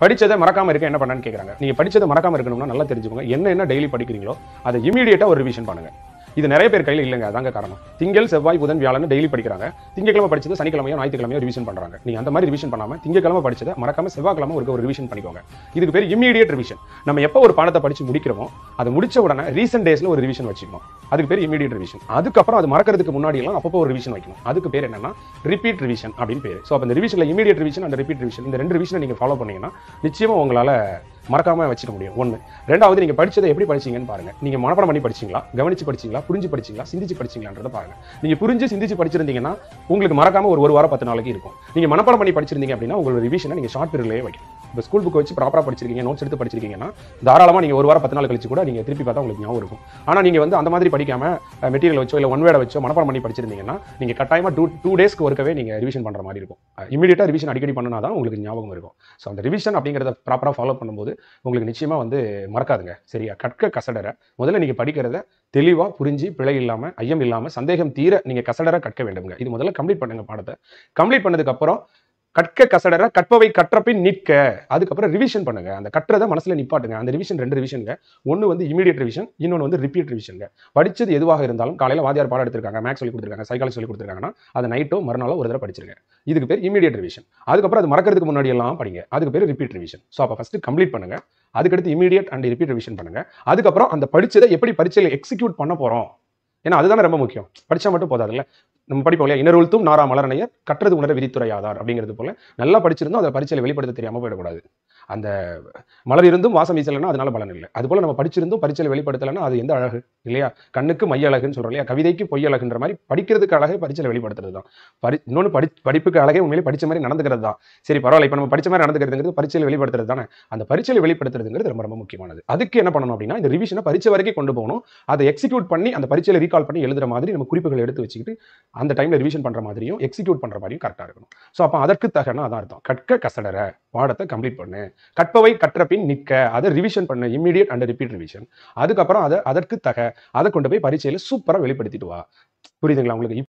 படிச்சதை மறக்காம இருக்க என்ன பண்ணான்னு கேக்குறாங்க நீங்க படிச்சதை மறக்காம இருக்கணும்னா நல்லா தெரிஞ்சுக்கோங்க என்ன என்ன டெய்லி படிக்கிறீங்களோ அதை இமீடியட்டா ஒரு ரிவிஷன் பண்ணுங்க இது நிறைய பேர் கையில இல்லைங்க அதாங்க காரணம் திங்கள் செவ்வாய் புதன் வியாழன் டெய்லி படிக்கிறாங்க திங்கக்கிழமை படிச்சது சனிக்கிழமையோ ஞாயிற்றுக்கிழமையோ ரிவிஷன் பண்றாங்க நீங்க அந்த மாதிரி ரிவிஷன் பண்ணாம திங்கக்கிழமை படிச்சதை மறக்காம செவ்வாய்க்கிழமை ஒரு ஒரு ரிவிஷன் பண்ணிக்கோங்க இதுக்கு பேர் இமீடியட் ரிவிஷன் நம்ம எப்போ ஒரு பாடத்தை படிச்சு முடிக்கிறோமோ அது முடிச்ச உடனே ரீசெண்ட் டேஸ்ல ஒரு ரிவிஷன் வச்சுக்கணும் அதுக்கு பேர் இமீடியட் ரிவிஷன் அதுக்கப்புறம் அது மறக்கிறதுக்கு முன்னாடி எல்லாம் அப்பப்போ ஒரு ரிவிஷன் வைக்கணும் அதுக்கு பேர் என்னன்னா ரிப்பீட் ரிவிஷன் அப்படின்னு பேர் ஸோ அப்போ இந்த ரிவிஷன்ல இமீடியட் ரிவிஷன் அந்த ரிப்பீட் ரிவிஷன் இந்த ரெண்டு ரிவிஷனை நீங்க ஃபாலோ பண்ணீங்கன்னா நிச்சயமா உங்களால மறக்காம வச்சுக்க முடியும் ஒன்று ரெண்டாவது நீங்க படிச்சதை எப்படி படிச்சீங்கன்னு பாருங்க நீங்க மனப்பாடம் பண்ணி படிச்சீங்களா கவனிச்சு படிச்சீங்களா புரிஞ்சு படிச்சீங்களா சிந்திச்சு படிச்சீங்களான்றத பாருங்க நீங்க புரிஞ்சு சிந்திச்சு படிச்சிருந்தீங்கன்னா உங்களுக்கு மறக்காம ஒரு ஒரு வாரம் பத்து நாளைக்கு இருக்கும் நீங்க மனப்பாடம் பண்ணி படிச்சிருந்தீங்க அப்படின்னா உங்களோட ரிவிஷனை நீங்க ஷார்ட் பீரியட்லயே வைக்கணும் இப்போ ஸ்கூல் புக் வச்சு ப்ராப்பரா படிச்சிருக்கீங்க நோட்ஸ் எடுத்து படிச்சிருக்கீங்கன்னா தாராளமா நீங்க ஒரு வாரம் பத்து நாள் கழிச்சு கூட நீங்க திருப்பி பார்த்தா உங்களுக்கு ஞாபகம் இருக்கும் ஆனா நீங்க வந்து அந்த மாதிரி படிக்காம மெட்டீரியல் வச்சோ இல்ல ஒன் வேர்டை வச்சோ மனப்பாடம் பண்ணி படிச்சிருந்தீங்கன்னா நீங்க கட்டாயமா டூ டூ டேஸ்க்கு ஒருக்கவே நீங்க ரிவிஷன் பண்ற மாதிரி இருக்கும் இமீடியட்டா ரிவிஷன் அடிக்கடி பண்ணனா தான் உங்களுக்கு ஞாபகம் இருக்கும் ஸோ அந்த ரிவிஷன் அப்படிங்கிறத ப்ராப்பரா ஃபாலோ பண்ணும்போது உங்களுக்கு நிச்சயமா வந்து மறக்காதுங்க சரியா கற்க கசடர முதல்ல நீங்க படிக்கிறத தெளிவா புரிஞ்சு பிழை இல்லாம ஐயம் இல்லாம சந்தேகம் தீர நீங்க கசடர கற்க வேண்டுங்க இது முதல்ல கம்ப்ளீட் பண்ணுங்க பாடத்தை கம்ப்ளீட் பண்ணதுக்கு அப்புறம் கற்க கசடர கற்பவை கற்றபின் நிற்க அதுக்கப்புறம் ரிவிஷன் பண்ணுங்க அந்த கற்றதை மனசுல நிப்பாட்டுங்க அந்த ரிவிஷன் ரெண்டு ரிவிஷனுங்க ஒன்னு வந்து இமீடியட் ரிவிஷன் இன்னொன்று வந்து ரிப்பீட் ரிவிஷனுங்க படிச்சது எதுவாக இருந்தாலும் காலையில வாத்தியார் பாடம் எடுத்திருக்காங்க மேக்ஸ் சொல்லி கொடுத்துருக்காங்க சைக்காலஜி சொல்லி கொடுத்துருக்காங்கன்னா அதை நைட்டோ மறுநாளோ ஒரு தடவை படிச்சிருங்க இதுக்கு பேர் இமீடியட் ரிவிஷன் அதுக்கப்புறம் அது மறக்கிறதுக்கு முன்னாடி எல்லாம் படிங்க அதுக்கு பேர் ரிப்பீட் ரிவிஷன் ஸோ அப்போ ஃபர்ஸ்ட் கம்ப்ளீட் பண்ணுங்க அதுக்கடுத்து இமீடியட் அண்ட் ரிப்பீட் ரிவிஷன் பண்ணுங்க அதுக்கப்புறம் அந்த படிச்சதை எப்படி பரீட்சையில் எக்ஸிக்யூட் பண்ண போறோம் ஏன்னா அதுதானே ரொம்ப முக்கியம் படிச்சா மட்டும் போதாதுல்ல நம்ம படிப்போம் இல்லையா இன்னொருத்தும் நாரா மலரணையர் கற்றது உணர விதித்துறையாதார் அப்படிங்கிறது போல நல்லா படிச்சிருந்தோம் அதை பரீட்சையில் வெளிப்படுத்த தெரியாம போயிடக்கூடாது அந்த மலர் இருந்தும் வாசம் வீசலைன்னா அதனால பலன் இல்லை அது போல நம்ம படிச்சிருந்தும் பரீட்சையில் வெளிப்படுத்தலைன்னா அது எந்த அழகு இல்லையா கண்ணுக்கு மைய அழகுன்னு சொல்றோம் இல்லையா கவிதைக்கு பொய் அழகுன்ற மாதிரி படிக்கிறதுக்கு அழகே பரீட்சையில் வெளிப்படுத்துறது தான் பரி இன்னொன்று படி படிப்புக்கு அழகே உண்மையிலே படிச்ச மாதிரி நடந்துக்கிறது தான் சரி பரவாயில்ல இப்போ நம்ம படிச்ச மாதிரி நடந்துக்கிறதுங்கிறது பரீட்சையில் வெளிப்படுத்துறது தானே அந்த பரீட்சையில் வெளிப்படுத்துறதுங்கிறது ரொம்ப ரொம்ப முக்கியமானது அதுக்கு என்ன பண்ணணும் அப்படின்னா இந்த ரிவிஷனை பரீட்சை வரைக்கும் கொண்டு போகணும் அதை எக்ஸிக்யூட் பண்ணி அந்த பரீட்சையில் ரீகால் பண்ணி எழுதுற மாதிரி நம்ம குறிப்புகள் எடுத்து வச்சுக்கிட்டு அந்த டைம்ல ரிவிஷன் பண்ற மாதிரியும் எக்ஸிக்யூட் பண்ற மாதிரியும் கரெக்டாக இருக்கணும் ஸோ அப்போ அதற்கு தகன அதான் அர்த்தம் கற்க கசடர பாடத்தை கம்ப்ளீட் பண்ணு கற்பவை கற்ற பின் நிற்க அதை ரிவிஷன் பண்ணு இம்மீடியட் அண்ட் ரிப்பீட் ரிவிஷன் அதுக்கப்புறம் அதை அதற்கு தக அதை கொண்டு போய் பரீட்சையில் சூப்பராக வெளிப்படுத்திட்டு வா புரியுதுங்களா உங்களுக்கு